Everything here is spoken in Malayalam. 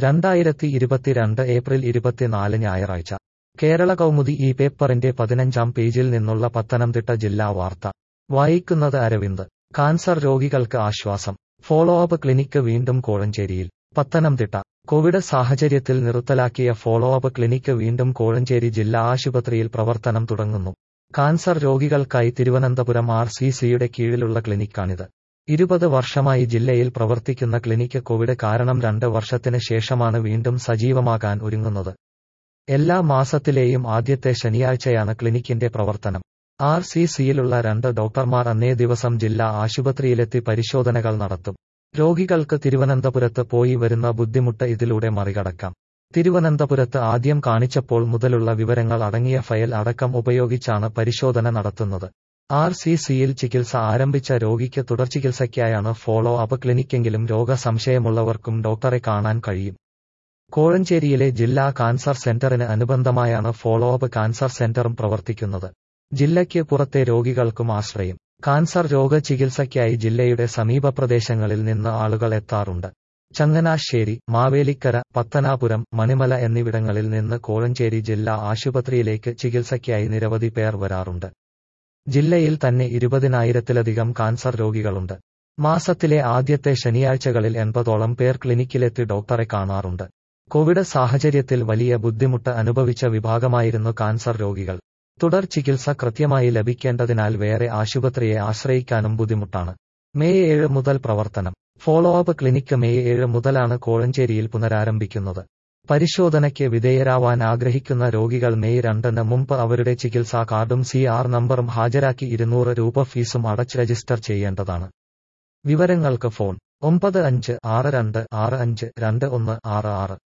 രണ്ടായിരത്തി ഇരുപത്തിരണ്ട് ഏപ്രിൽ ഇരുപത്തിനാല് ഞായറാഴ്ച കേരള കൗമുദി ഈ പേപ്പറിന്റെ പതിനഞ്ചാം പേജിൽ നിന്നുള്ള പത്തനംതിട്ട ജില്ലാ വാർത്ത വായിക്കുന്നത് അരവിന്ദ് കാൻസർ രോഗികൾക്ക് ആശ്വാസം ഫോളോ അപ്പ് ക്ലിനിക്ക് വീണ്ടും കോഴഞ്ചേരിയിൽ പത്തനംതിട്ട കോവിഡ് സാഹചര്യത്തിൽ നിർത്തലാക്കിയ ഫോളോ അപ്പ് ക്ലിനിക്ക് വീണ്ടും കോഴഞ്ചേരി ജില്ലാ ആശുപത്രിയിൽ പ്രവർത്തനം തുടങ്ങുന്നു കാൻസർ രോഗികൾക്കായി തിരുവനന്തപുരം ആർ സി സിയുടെ കീഴിലുള്ള ക്ലിനിക്കാണിത് ഇരുപത് വർഷമായി ജില്ലയിൽ പ്രവർത്തിക്കുന്ന ക്ലിനിക്ക് കോവിഡ് കാരണം രണ്ട് വർഷത്തിന് ശേഷമാണ് വീണ്ടും സജീവമാകാൻ ഒരുങ്ങുന്നത് എല്ലാ മാസത്തിലെയും ആദ്യത്തെ ശനിയാഴ്ചയാണ് ക്ലിനിക്കിന്റെ പ്രവർത്തനം ആർ സി സിയിലുള്ള രണ്ട് ഡോക്ടർമാർ അന്നേ ദിവസം ജില്ലാ ആശുപത്രിയിലെത്തി പരിശോധനകൾ നടത്തും രോഗികൾക്ക് തിരുവനന്തപുരത്ത് പോയി വരുന്ന ബുദ്ധിമുട്ട് ഇതിലൂടെ മറികടക്കാം തിരുവനന്തപുരത്ത് ആദ്യം കാണിച്ചപ്പോൾ മുതലുള്ള വിവരങ്ങൾ അടങ്ങിയ ഫയൽ അടക്കം ഉപയോഗിച്ചാണ് പരിശോധന നടത്തുന്നത് ആർ സി സിയിൽ ചികിത്സ ആരംഭിച്ച രോഗിക്ക് തുടർചികിത്സയ്ക്കായാണ് ഫോളോ അപ്പ് ക്ലിനിക്കെങ്കിലും രോഗസംശയമുള്ളവർക്കും ഡോക്ടറെ കാണാൻ കഴിയും കോഴഞ്ചേരിയിലെ ജില്ലാ കാൻസർ സെന്ററിന് അനുബന്ധമായാണ് ഫോളോ അപ്പ് കാൻസർ സെന്ററും പ്രവർത്തിക്കുന്നത് ജില്ലയ്ക്ക് പുറത്തെ രോഗികൾക്കും ആശ്രയം കാൻസർ രോഗ ചികിത്സയ്ക്കായി ജില്ലയുടെ സമീപ പ്രദേശങ്ങളിൽ നിന്ന് ആളുകൾ എത്താറുണ്ട് ചങ്ങനാശ്ശേരി മാവേലിക്കര പത്തനാപുരം മണിമല എന്നിവിടങ്ങളിൽ നിന്ന് കോഴഞ്ചേരി ജില്ലാ ആശുപത്രിയിലേക്ക് ചികിത്സയ്ക്കായി നിരവധി പേർ വരാറുണ്ട് ജില്ലയിൽ തന്നെ ഇരുപതിനായിരത്തിലധികം കാൻസർ രോഗികളുണ്ട് മാസത്തിലെ ആദ്യത്തെ ശനിയാഴ്ചകളിൽ എൺപതോളം പേർ ക്ലിനിക്കിലെത്തി ഡോക്ടറെ കാണാറുണ്ട് കോവിഡ് സാഹചര്യത്തിൽ വലിയ ബുദ്ധിമുട്ട് അനുഭവിച്ച വിഭാഗമായിരുന്നു കാൻസർ രോഗികൾ തുടർ ചികിത്സ കൃത്യമായി ലഭിക്കേണ്ടതിനാൽ വേറെ ആശുപത്രിയെ ആശ്രയിക്കാനും ബുദ്ധിമുട്ടാണ് മെയ് ഏഴ് മുതൽ പ്രവർത്തനം ഫോളോ അപ്പ് ക്ലിനിക്ക് മെയ് ഏഴ് മുതലാണ് കോഴഞ്ചേരിയിൽ പുനരാരംഭിക്കുന്നത് പരിശോധനയ്ക്ക് വിധേയരാവാൻ ആഗ്രഹിക്കുന്ന രോഗികൾ മെയ് രണ്ടിന് മുമ്പ് അവരുടെ ചികിത്സാ കാർഡും സി ആർ നമ്പറും ഹാജരാക്കി ഇരുന്നൂറ് രൂപ ഫീസും അടച്ച് രജിസ്റ്റർ ചെയ്യേണ്ടതാണ് വിവരങ്ങൾക്ക് ഫോൺ ഒമ്പത് അഞ്ച് ആറ് രണ്ട് ആറ് അഞ്ച് രണ്ട് ഒന്ന് ആറ് ആറ്